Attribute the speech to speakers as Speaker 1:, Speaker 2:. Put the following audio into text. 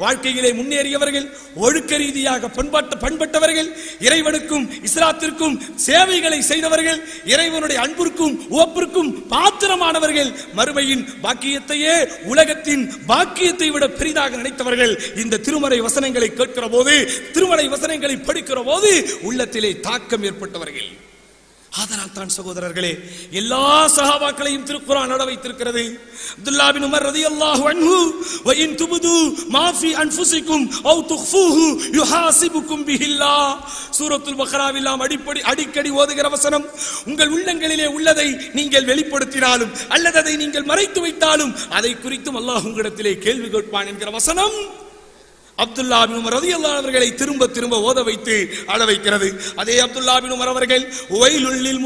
Speaker 1: வாழ்க்கையிலே முன்னேறியவர்கள் ஒழுக்க ரீதியாக பண்பாட்டு பண்பட்டவர்கள் இறைவனுக்கும் இஸ்லாத்திற்கும் சேவைகளை செய்தவர்கள் இறைவனுடைய அன்பிற்கும் உவப்பிற்கும் பாத்திரமானவர்கள் மறுமையின் பாக்கியத்தையே உலகத்தின் பாக்கியத்தை விட பெரிதாக நினைத்தவர்கள் இந்த திருமறை வசனங்களை கேட்கிற போது திருமறை வசனங்களை படிக்கிற போது உள்ளத்திலே தாக்கம் ஏற்பட்டவர்கள் அதனால் தான் சகோதரர்களே எல்லா சஹாபாக்களையும் திருக்குறான் நட வைத்திருக்கிறது அப்துல்லா பின் உமர் ரலியல்லாஹு அன்ஹு வ இன் துபது மா ஃபி அன்ஃபுசிக்கும் அவ் துஃபூஹு யுஹாசிபுக்கும் பிஹில்லாஹ் சூரத்துல் பக்ராவில் நாம் அடிப்படி அடிக்கடி ஓதுகிற வசனம் உங்கள் உள்ளங்களிலே உள்ளதை நீங்கள் வெளிப்படுத்தினாலும் அல்லது அதை நீங்கள் மறைத்து வைத்தாலும் அதை குறித்தும் அல்லாஹ் உங்களிடத்திலே கேள்வி கேட்பான் என்கிற வசனம் அப்துல்லா பின் உமர் ரலியல்லாஹு அவர்களை திரும்ப திரும்ப ஓத வைத்து அழ வைக்கிறது அதே அப்துல்லா பின் உமர் அவர்கள் ஒயிலுள்ளில்